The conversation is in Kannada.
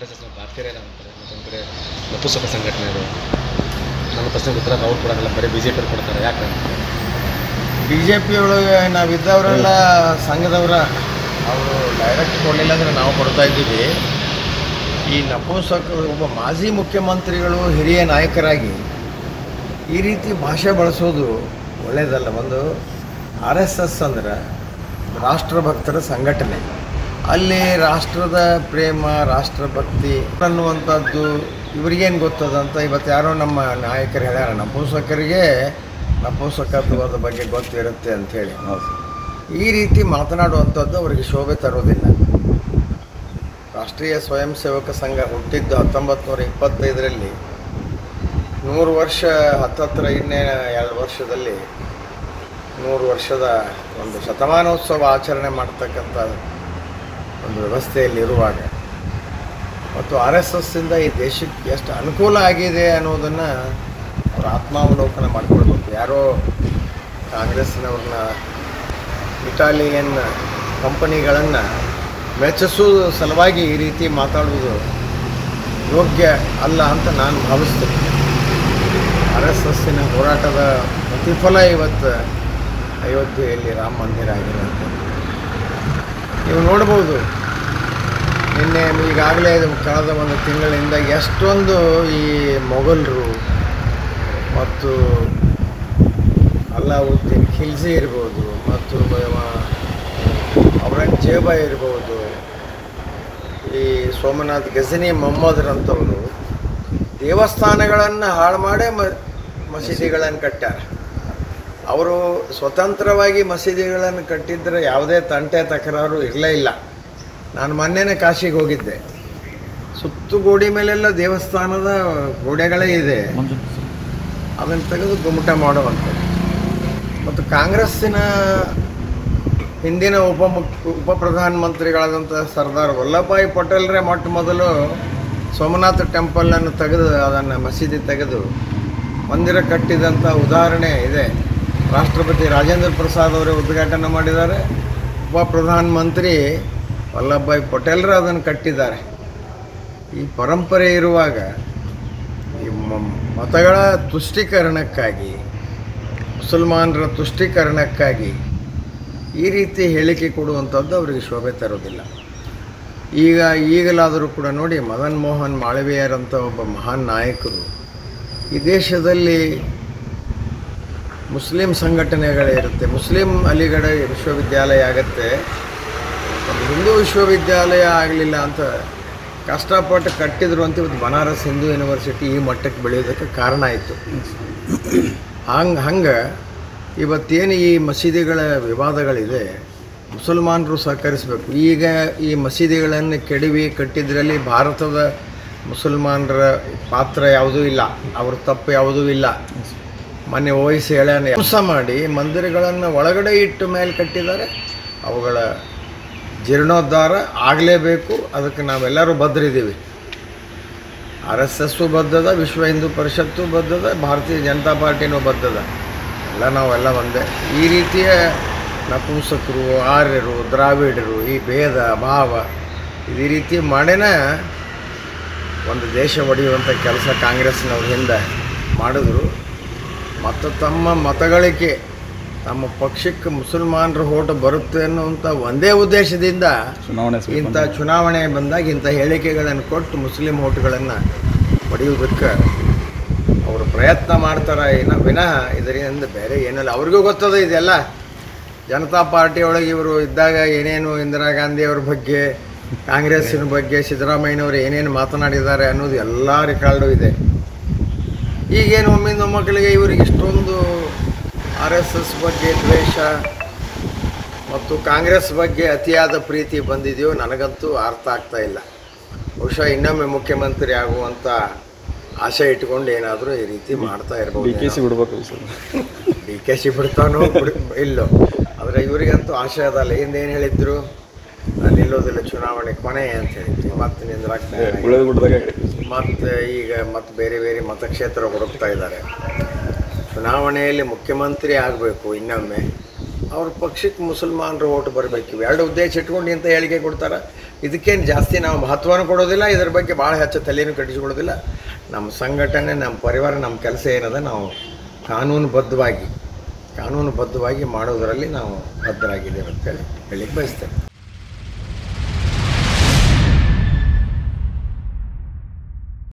ಆರ್ ಎಸ್ ಎಸ್ನ ಭಾರತೀಯರೇ ಅಂತಾರೆ ಮತ್ತೊಂದು ಕಡೆ ನಪುಸಕ ಸಂಘಟನೆ ಅದು ನನ್ನ ಪ್ರಶ್ನೆಗೆ ಉತ್ತರ ಅವ್ರು ಕೊಡೋಲ್ಲ ಬರೀ ಬಿ ಜೆ ಪಿ ಕೊಡ್ತಾರೆ ಯಾಕೆ ಬಿ ಜೆ ಪಿ ಒಳಗೆ ನಾವಿದ್ದವರೆಲ್ಲ ಸಂಘದವರ ಅವರು ಡೈರೆಕ್ಟ್ ಕೊಡಲಿಲ್ಲ ಅಂದರೆ ನಾವು ಕೊಡ್ತಾ ಇದ್ದೀವಿ ಈ ನಪುಂಸಕ ಒಬ್ಬ ಮಾಜಿ ಮುಖ್ಯಮಂತ್ರಿಗಳು ಹಿರಿಯ ನಾಯಕರಾಗಿ ಈ ರೀತಿ ಭಾಷೆ ಬಳಸೋದು ಒಳ್ಳೆಯದಲ್ಲ ಒಂದು ಆರ್ ಎಸ್ ಎಸ್ ಅಂದ್ರೆ ರಾಷ್ಟ್ರಭಕ್ತರ ಸಂಘಟನೆ ಅಲ್ಲಿ ರಾಷ್ಟ್ರದ ಪ್ರೇಮ ರಾಷ್ಟ್ರಭಕ್ತಿ ಅನ್ನುವಂಥದ್ದು ಇವ್ರಿಗೇನು ಗೊತ್ತದಂತ ಇವತ್ತು ಯಾರೋ ನಮ್ಮ ನಾಯಕರು ಹೇಳ್ಯಾರ ನಪುಂಸಕರಿಗೆ ನಪುಂಸಕತ್ವದ ಬಗ್ಗೆ ಗೊತ್ತಿರುತ್ತೆ ಅಂಥೇಳಿ ಈ ರೀತಿ ಮಾತನಾಡುವಂಥದ್ದು ಅವರಿಗೆ ಶೋಭೆ ತರೋದಿಲ್ಲ ರಾಷ್ಟ್ರೀಯ ಸ್ವಯಂ ಸೇವಕ ಸಂಘ ಹುಟ್ಟಿದ್ದು ಹತ್ತೊಂಬತ್ತು ನೂರ ಇಪ್ಪತ್ತೈದರಲ್ಲಿ ನೂರು ವರ್ಷ ಹತ್ತತ್ರ ಇನ್ನೇ ಎರಡು ವರ್ಷದಲ್ಲಿ ನೂರು ವರ್ಷದ ಒಂದು ಶತಮಾನೋತ್ಸವ ಆಚರಣೆ ಮಾಡ್ತಕ್ಕಂಥ ಒಂದು ವ್ಯವಸ್ಥೆಯಲ್ಲಿರುವಾಗ ಮತ್ತು ಆರ್ ಎಸ್ ಎಸ್ಸಿಂದ ಈ ದೇಶಕ್ಕೆ ಎಷ್ಟು ಅನುಕೂಲ ಆಗಿದೆ ಅನ್ನೋದನ್ನು ಅವರು ಆತ್ಮಾವಲೋಕನ ಮಾಡ್ಕೊಳ್ಬೇಕು ಯಾರೋ ಕಾಂಗ್ರೆಸ್ನವ್ರನ್ನ ಇಟಾಲಿಯನ್ ಕಂಪನಿಗಳನ್ನು ಮೆಚ್ಚಿಸೋದು ಸಲುವಾಗಿ ಈ ರೀತಿ ಮಾತಾಡುವುದು ಯೋಗ್ಯ ಅಲ್ಲ ಅಂತ ನಾನು ಭಾವಿಸ್ತೇನೆ ಆರ್ ಎಸ್ ಎಸ್ಸಿನ ಹೋರಾಟದ ಪ್ರತಿಫಲ ಇವತ್ತು ಅಯೋಧ್ಯೆಯಲ್ಲಿ ರಾಮ ಮಂದಿರ ಆಗಿರುತ್ತೆ ನೀವು ನೋಡ್ಬೋದು ನಿನ್ನೆ ಈಗಾಗಲೇ ಇದು ಕಳೆದ ಒಂದು ತಿಂಗಳಿಂದ ಎಷ್ಟೊಂದು ಈ ಮೊಘಲರು ಮತ್ತು ಅಲ್ಲಾವುದ್ದೀನ್ ಖಿಲ್ಜಿ ಇರ್ಬೋದು ಮತ್ತು ಔರಂಗಜೇಬ ಇರ್ಬೋದು ಈ ಸೋಮನಾಥ್ ಗಜನಿ ಮೊಹಮ್ಮದ್ರಂಥವರು ದೇವಸ್ಥಾನಗಳನ್ನು ಹಾಳು ಮಾಡೇ ಮ ಮಸೀದಿಗಳನ್ನು ಕಟ್ಟ್ಯಾರ ಅವರು ಸ್ವತಂತ್ರವಾಗಿ ಮಸೀದಿಗಳನ್ನು ಕಟ್ಟಿದ್ರೆ ಯಾವುದೇ ತಂಟೆ ತಕರಾರು ಇರಲೇ ಇಲ್ಲ ನಾನು ಮೊನ್ನೆನೇ ಕಾಶಿಗೆ ಹೋಗಿದ್ದೆ ಸುತ್ತು ಗೋಡಿ ಮೇಲೆಲ್ಲ ದೇವಸ್ಥಾನದ ಗೋಡೆಗಳೇ ಇದೆ ಅದನ್ನು ತೆಗೆದು ಗುಮ್ಮಟ ಮಾಡುವಂಥದ್ದು ಮತ್ತು ಕಾಂಗ್ರೆಸ್ಸಿನ ಹಿಂದಿನ ಉಪ ಮುಖ್ಯ ಉಪ ಪ್ರಧಾನಮಂತ್ರಿಗಳಾದಂಥ ಸರ್ದಾರ್ ವಲ್ಲಭಾಯಿ ಪಟೇಲ್ರೇ ಮೊಟ್ಟ ಮೊದಲು ಸೋಮನಾಥ ಟೆಂಪಲನ್ನು ತೆಗೆದು ಅದನ್ನು ಮಸೀದಿ ತೆಗೆದು ಮಂದಿರ ಕಟ್ಟಿದಂಥ ಉದಾಹರಣೆ ಇದೆ ರಾಷ್ಟ್ರಪತಿ ರಾಜೇಂದ್ರ ಪ್ರಸಾದ್ ಅವರೇ ಉದ್ಘಾಟನೆ ಮಾಡಿದ್ದಾರೆ ಉಪ ಪ್ರಧಾನಮಂತ್ರಿ ವಲ್ಲಭಭಾಯಿ ಪಟೇಲ್ರು ಅದನ್ನು ಕಟ್ಟಿದ್ದಾರೆ ಈ ಪರಂಪರೆ ಇರುವಾಗ ಈ ಮ- ಮತಗಳ ತುಷ್ಟೀಕರಣಕ್ಕಾಗಿ ಮುಸಲ್ಮಾನರ ತುಷ್ಟೀಕರಣಕ್ಕಾಗಿ ಈ ರೀತಿ ಹೇಳಿಕೆ ಕೊಡುವಂಥದ್ದು ಅವರಿಗೆ ಶೋಭೆ ತರೋದಿಲ್ಲ ಈಗ ಈಗಲಾದರೂ ಕೂಡ ನೋಡಿ ಮದನ್ ಮೋಹನ್ ಮಾಳವೀಯರಂಥ ಒಬ್ಬ ಮಹಾನ್ ನಾಯಕರು ಈ ದೇಶದಲ್ಲಿ ಮುಸ್ಲಿಂ ಸಂಘಟನೆಗಳೇ ಇರುತ್ತೆ ಮುಸ್ಲಿಂ ಅಲಿಗಢ ವಿಶ್ವವಿದ್ಯಾಲಯ ಆಗತ್ತೆ ಒಂದು ಹಿಂದೂ ವಿಶ್ವವಿದ್ಯಾಲಯ ಆಗಲಿಲ್ಲ ಅಂತ ಕಷ್ಟಪಟ್ಟು ಕಟ್ಟಿದ್ರು ಅಂತ ಇವತ್ತು ಬನಾರಸ್ ಹಿಂದೂ ಯೂನಿವರ್ಸಿಟಿ ಈ ಮಟ್ಟಕ್ಕೆ ಬೆಳೆಯೋದಕ್ಕೆ ಕಾರಣ ಆಯಿತು ಹಂಗೆ ಹಂಗೆ ಇವತ್ತೇನು ಈ ಮಸೀದಿಗಳ ವಿವಾದಗಳಿದೆ ಮುಸಲ್ಮಾನರು ಸಹಕರಿಸಬೇಕು ಈಗ ಈ ಮಸೀದಿಗಳನ್ನು ಕೆಡವಿ ಕಟ್ಟಿದ್ರಲ್ಲಿ ಭಾರತದ ಮುಸಲ್ಮಾನರ ಪಾತ್ರ ಯಾವುದೂ ಇಲ್ಲ ಅವ್ರ ತಪ್ಪು ಯಾವುದೂ ಇಲ್ಲ ಮೊನ್ನೆ ಓಯಿಸಿ ಹೇಳ್ಯಾನ ಮೋಸ ಮಾಡಿ ಮಂದಿರಗಳನ್ನು ಒಳಗಡೆ ಇಟ್ಟು ಮೇಲೆ ಕಟ್ಟಿದ್ದಾರೆ ಅವುಗಳ ಜೀರ್ಣೋದ್ಧಾರ ಆಗಲೇಬೇಕು ಅದಕ್ಕೆ ನಾವೆಲ್ಲರೂ ಬದ್ರಿದ್ದೀವಿ ಆರ್ ಎಸ್ ಎಸ್ಸು ಬದ್ಧದ ವಿಶ್ವ ಹಿಂದೂ ಪರಿಷತ್ತು ಬದ್ಧದ ಭಾರತೀಯ ಜನತಾ ಪಾರ್ಟಿನೂ ಬದ್ಧದ ಎಲ್ಲ ನಾವೆಲ್ಲ ಒಂದೇ ಈ ರೀತಿಯ ನಪುಂಸಕರು ಆರ್ಯರು ದ್ರಾವಿಡರು ಈ ಭೇದ ಭಾವ ಈ ರೀತಿ ಮಾಡೇನ ಒಂದು ದೇಶ ಒಡೆಯುವಂಥ ಕೆಲಸ ಕಾಂಗ್ರೆಸ್ನವ್ರ ಹಿಂದೆ ಮಾಡಿದ್ರು ಮತ್ತು ತಮ್ಮ ಮತಗಳಿಕೆ ತಮ್ಮ ಪಕ್ಷಕ್ಕೆ ಮುಸಲ್ಮಾನರ ಓಟು ಬರುತ್ತೆ ಅನ್ನುವಂಥ ಒಂದೇ ಉದ್ದೇಶದಿಂದ ಚುನಾವಣೆ ಇಂಥ ಚುನಾವಣೆ ಬಂದಾಗ ಇಂಥ ಹೇಳಿಕೆಗಳನ್ನು ಕೊಟ್ಟು ಮುಸ್ಲಿಂ ಓಟುಗಳನ್ನು ಪಡೆಯುವುದಕ್ಕೆ ಅವರು ಪ್ರಯತ್ನ ಮಾಡ್ತಾರೆ ಏನೋ ವಿನಃ ಇದರಿಂದ ಬೇರೆ ಏನಿಲ್ಲ ಅವ್ರಿಗೂ ಗೊತ್ತದ ಇದೆಲ್ಲ ಜನತಾ ಪಾರ್ಟಿ ಒಳಗೆ ಇವರು ಇದ್ದಾಗ ಏನೇನು ಇಂದಿರಾ ಗಾಂಧಿ ಅವ್ರ ಬಗ್ಗೆ ಕಾಂಗ್ರೆಸ್ಸಿನ ಬಗ್ಗೆ ಸಿದ್ದರಾಮಯ್ಯನವರು ಏನೇನು ಮಾತನಾಡಿದ್ದಾರೆ ಅನ್ನೋದು ಎಲ್ಲ ರೆಕಾರ್ಡು ಇದೆ ಈಗೇನು ಒಮ್ಮಿಂದ ಮಕ್ಕಳಿಗೆ ಇವರಿಗೆ ಇಷ್ಟೊಂದು ಆರ್ ಎಸ್ ಎಸ್ ಬಗ್ಗೆ ದ್ವೇಷ ಮತ್ತು ಕಾಂಗ್ರೆಸ್ ಬಗ್ಗೆ ಅತಿಯಾದ ಪ್ರೀತಿ ಬಂದಿದೆಯೋ ನನಗಂತೂ ಅರ್ಥ ಆಗ್ತಾ ಇಲ್ಲ ಬಹುಶಃ ಇನ್ನೊಮ್ಮೆ ಮುಖ್ಯಮಂತ್ರಿ ಆಗುವಂಥ ಆಸೆ ಇಟ್ಕೊಂಡು ಏನಾದರೂ ಈ ರೀತಿ ಮಾಡ್ತಾ ಡಿ ಕೆ ಸಿ ಇರ್ಬೋದು ಬಿಡ್ಬೇಕು ಸರ್ ಡಿ ಕೆ ಶಿ ಬಿಡ್ತಾನೋ ಬಿಡ್ ಇಲ್ಲೋ ಆದರೆ ಇವರಿಗಂತೂ ಆಸೆ ಅದಲ್ಲ ಹಿಂದೇನು ಹೇಳಿದ್ರು ನಾನು ನಿಲ್ಲೋದಿಲ್ಲ ಚುನಾವಣೆ ಕೊನೆ ಅಂತ ಹೇಳಿದ್ರು ಮತ್ತೆ ನಿಂದ್ರಾಗ್ತಾ ಉಳಿದ ಗುಡ್ಡದಾಗ ಮತ್ತು ಈಗ ಮತ್ತೆ ಬೇರೆ ಬೇರೆ ಮತಕ್ಷೇತ್ರ ಹುಡುಕ್ತಾ ಇದ್ದಾರೆ ಚುನಾವಣೆಯಲ್ಲಿ ಮುಖ್ಯಮಂತ್ರಿ ಆಗಬೇಕು ಇನ್ನೊಮ್ಮೆ ಅವ್ರ ಪಕ್ಷಕ್ಕೆ ಮುಸಲ್ಮಾನರು ಓಟ್ ಬರಬೇಕು ಇವೆರಡು ಉದ್ದೇಶ ಇಟ್ಕೊಂಡು ಇಂಥ ಹೇಳಿಕೆ ಕೊಡ್ತಾರೆ ಇದಕ್ಕೇನು ಜಾಸ್ತಿ ನಾವು ಮಹತ್ವನೂ ಕೊಡೋದಿಲ್ಲ ಇದ್ರ ಬಗ್ಗೆ ಭಾಳ ಹೆಚ್ಚು ತಲೆನೂ ಕಟ್ಟಿಸ್ಕೊಳ್ಳೋದಿಲ್ಲ ನಮ್ಮ ಸಂಘಟನೆ ನಮ್ಮ ಪರಿವಾರ ನಮ್ಮ ಕೆಲಸ ಏನದ ನಾವು ಕಾನೂನುಬದ್ಧವಾಗಿ ಕಾನೂನುಬದ್ಧವಾಗಿ ಮಾಡೋದರಲ್ಲಿ ನಾವು ಬದ್ಧರಾಗಿದ್ದೇವೆ ಅಂತೇಳಿ ಹೇಳಿಕ್ಕೆ ಬಯಸ್ತೇನೆ